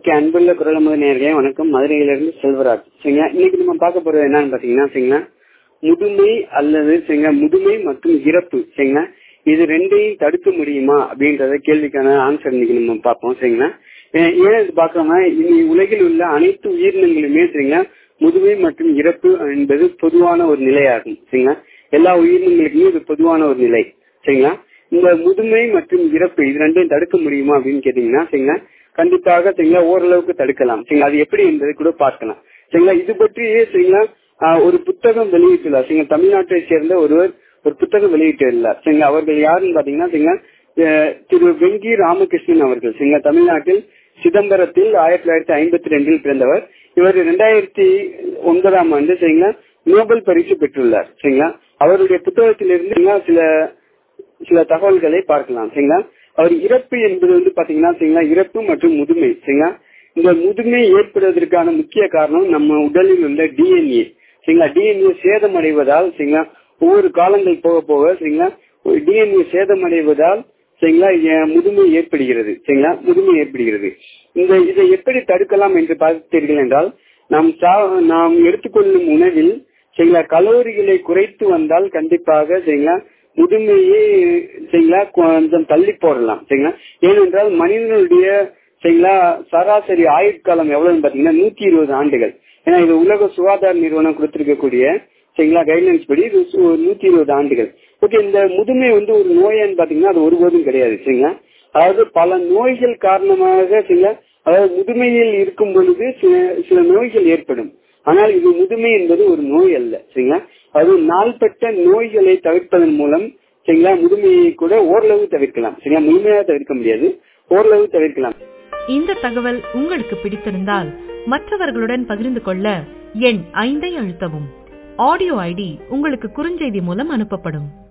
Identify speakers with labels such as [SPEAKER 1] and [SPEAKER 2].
[SPEAKER 1] okay அன்புள்ள குரலமுத நேர்களே வணக்கம் மதுரையிலிருந்து செல்வராஜ் சரிங்களா இன்னைக்கு நம்ம பார்க்க போறது என்னன்னு பாத்தீங்கன்னா சரிங்களா முதுமை அல்லது சரிங்களா முதுமை மற்றும் இறப்பு சரிங்களா இது ரெண்டையும் தடுக்க முடியுமா அப்படின்றத கேள்விக்கான ஆன்சர் இன்னைக்கு நம்ம பார்ப்போம் சரிங்களா ஏன் ஏன் இது பார்க்கறோம்னா இனி உலகில் உள்ள அனைத்து உயிரினங்களுமே சரிங்களா முதுமை மற்றும் இறப்பு என்பது பொதுவான ஒரு நிலையாகும் சரிங்களா எல்லா உயிரினங்களுக்குமே இது பொதுவான ஒரு நிலை சரிங்களா இந்த முதுமை மற்றும் இறப்பு இது ரெண்டையும் தடுக்க முடியுமா அப்படின்னு கேட்டீங்கன்னா சரிங்களா கண்டிப்பாக சரிங்களா ஓரளவுக்கு தடுக்கலாம் சரிங்களா அது எப்படி என்பதை கூட பார்க்கலாம் சரிங்களா இது பற்றியே சரிங்களா ஆஹ் ஒரு புத்தகம் வெளியிட்டுள்ளார் சரிங்களா தமிழ்நாட்டை சேர்ந்த ஒருவர் ஒரு புத்தகம் வெளியிட்டுள்ளார் சரிங்களா அவர்கள் யாருன்னு பாத்தீங்கன்னா சரிங்களா அஹ் திரு வெங்கி ராமகிருஷ்ணன் அவர்கள் சரிங்களா தமிழ்நாட்டில் சிதம்பரத்தில் ஆயிரத்தி தொள்ளாயிரத்தி ஐம்பத்தி ரெண்டில் பிறந்தவர் இவர் இரண்டாயிரத்தி ஒன்பதாம் ஆண்டு சரிங்களா நோபல் பரிசு பெற்றுள்ளார் சரிங்களா அவருடைய புத்தகத்திலிருந்து சில சில தகவல்களை பார்க்கலாம் சரிங்களா அவர் இறப்பு என்பது வந்து பாத்தீங்கன்னா சரிங்களா இறப்பு மற்றும் முதுமை சரிங்களா இந்த முதுமை ஏற்படுவதற்கான முக்கிய காரணம் நம்ம உடலில் உள்ள டிஎன்ஏ சரிங்களா டிஎன்ஏ சேதமடைவதால் சரிங்களா ஒவ்வொரு காலங்கள் போக போக சரிங்களா டிஎன்ஏ சேதமடைவதால் சரிங்களா முதுமை ஏற்படுகிறது சரிங்களா முதுமை ஏற்படுகிறது இந்த இதை எப்படி தடுக்கலாம் என்று பார்த்தீர்கள் என்றால் நாம் நாம் எடுத்துக்கொள்ளும் உணவில் சரிங்களா கலோரிகளை குறைத்து வந்தால் கண்டிப்பாக சரிங்களா முதுமையே சரிங்களா கொஞ்சம் தள்ளி போடலாம் சரிங்களா ஏனென்றால் மனிதனுடைய சரிங்களா சராசரி ஆயுட்காலம் எவ்வளவுன்னு பாத்தீங்கன்னா நூத்தி இருபது ஆண்டுகள் ஏன்னா இது உலக சுகாதார நிறுவனம் கொடுத்திருக்கக்கூடிய சரிங்களா கைட்லைன்ஸ் படி இது நூத்தி இருபது ஆண்டுகள் ஓகே இந்த முதுமை வந்து ஒரு நோயான்னு பாத்தீங்கன்னா அது ஒருபோதும் கிடையாது சரிங்களா அதாவது பல நோய்கள் காரணமாக சரிங்களா அதாவது முதுமையில் இருக்கும் பொழுது சில சில நோய்கள் ஏற்படும் ஆனால் இது முதுமை என்பது ஒரு நோய் அல்ல சரிங்களா அது நாள்பட்ட நோய்களை தவிர்ப்பதன் மூலம் சரிங்களா முதுமையை கூட ஓரளவு தவிர்க்கலாம் சரிங்களா முழுமையாக தவிர்க்க முடியாது ஓரளவு தவிர்க்கலாம்
[SPEAKER 2] இந்த தகவல் உங்களுக்கு பிடித்திருந்தால் மற்றவர்களுடன் பகிர்ந்து கொள்ள எண் ஐந்தை அழுத்தவும் ஆடியோ ஐடி உங்களுக்கு குறுஞ்செய்தி மூலம் அனுப்பப்படும்